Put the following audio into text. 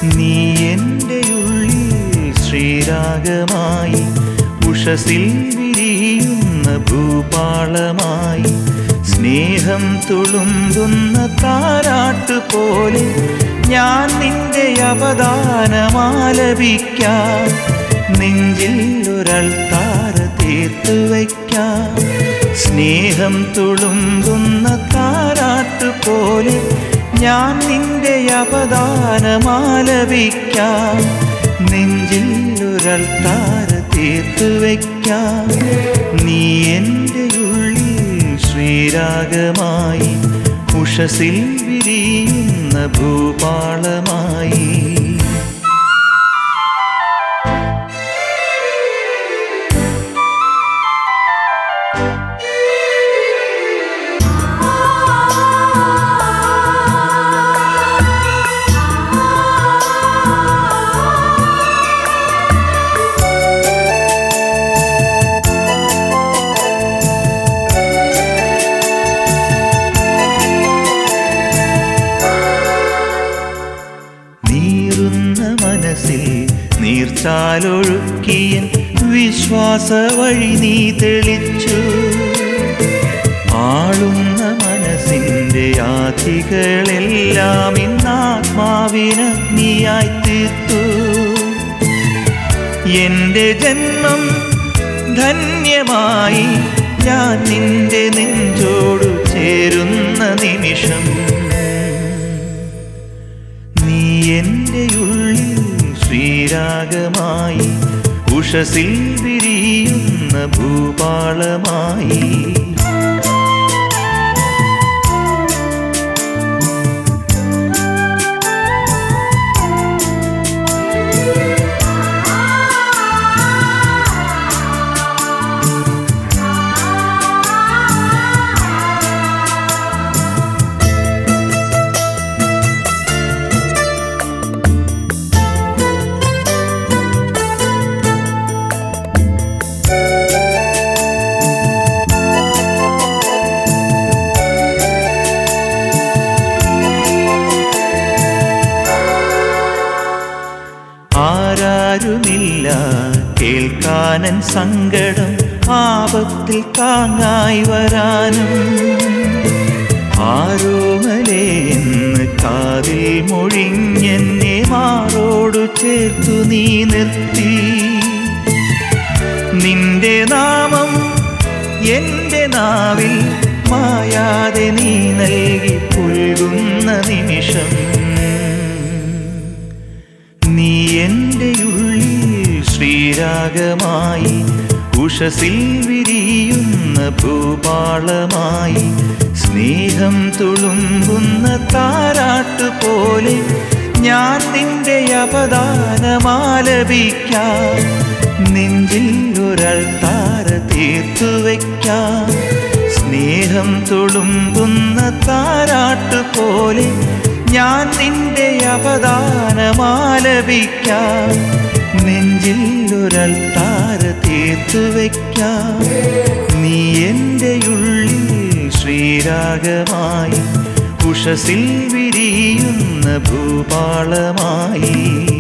നീ എൻ്റെ ഉള്ളിൽ ശ്രീരാഗമായി ഉഷസിൽ വിരിയുന്ന ഭൂപാളമായി സ്നേഹം തുളുമ്പുന്ന താരാട്ട് പോലെ ഞാൻ നിന്റെ അവദാനമാലപിക്കാം നെഞ്ചിൽ ഒരൾത്താര തീർത്തു വയ്ക്കാം സ്നേഹം തുളുമ്പുന്ന താരാട്ട് പോലെ ഞാൻ നിന്റെ അവദാനമാലപിക്കാം നെഞ്ചിൽ ഒരൾത്താര തീർത്തു വയ്ക്കാം നീ എൻ്റെ ഉള്ളിൽ ശ്രീരാഗമായി ഉഷസിൽ വിരിയുന്ന ഭൂപാളമായി നീറുന്ന മനസ്സിൽ നീർച്ചാലൊഴുക്കിയൻ വിശ്വാസ വഴി നീ തെളിച്ചു ആളുന്ന മനസ്സിൻ്റെ ആധികളെല്ലാം ഇന്നാത്മാവിനഗ്നിയായി തീർത്തു എൻ്റെ ജന്മം ധന്യമായി ഞാൻ നിന്റെ നെഞ്ചോടു ചേരുന്ന നിമിഷം നീ എൻ്റെ ഉള്ളിൽ ശ്രീരാഗമായി ഉഷസിൽ വിരിയുന്ന ഭൂപാളമായി ആരാരുമില്ല കേൾക്കാനൻ സങ്കടം ആപത്തിൽ താങ്ങായി വരാനും ആരോമലേ എന്ന് കാതിൽ മൊഴിഞ്ഞെന്നെ മാറോടു ചേർത്തു നീ നിർത്തി നിന്റെ നാമം എൻ്റെ നാവിൽ മായാതെ നീ നൽകി പുൽകുന്ന നിമിഷം നീ എൻ്റെ ഉള്ളിൽ ശ്രീരാഗമായി ഉഷസിൽ വിരിയുന്ന ഭൂപാളമായി സ്നേഹം തുളുമ്പുന്ന താരാട്ട് പോലെ ഞാൻ നിന്റെ അവദാനമാലപിക്കാം നെഞ്ചിൽ ഒരൾത്താര തീർത്തു വയ്ക്കാം സ്നേഹം തുളുമ്പുന്ന താരാട്ട് പോലെ ഞാൻ നിന്റെ അവദാനമാലപിക്കാം നെഞ്ചിൽ ഒരൾത്താര തീർത്തു വയ്ക്കാം നീ എൻ്റെ ഉള്ളിൽ ശ്രീരാഗമായി ഉഷസിൽ വിരിയുന്ന ഭൂപാളമായി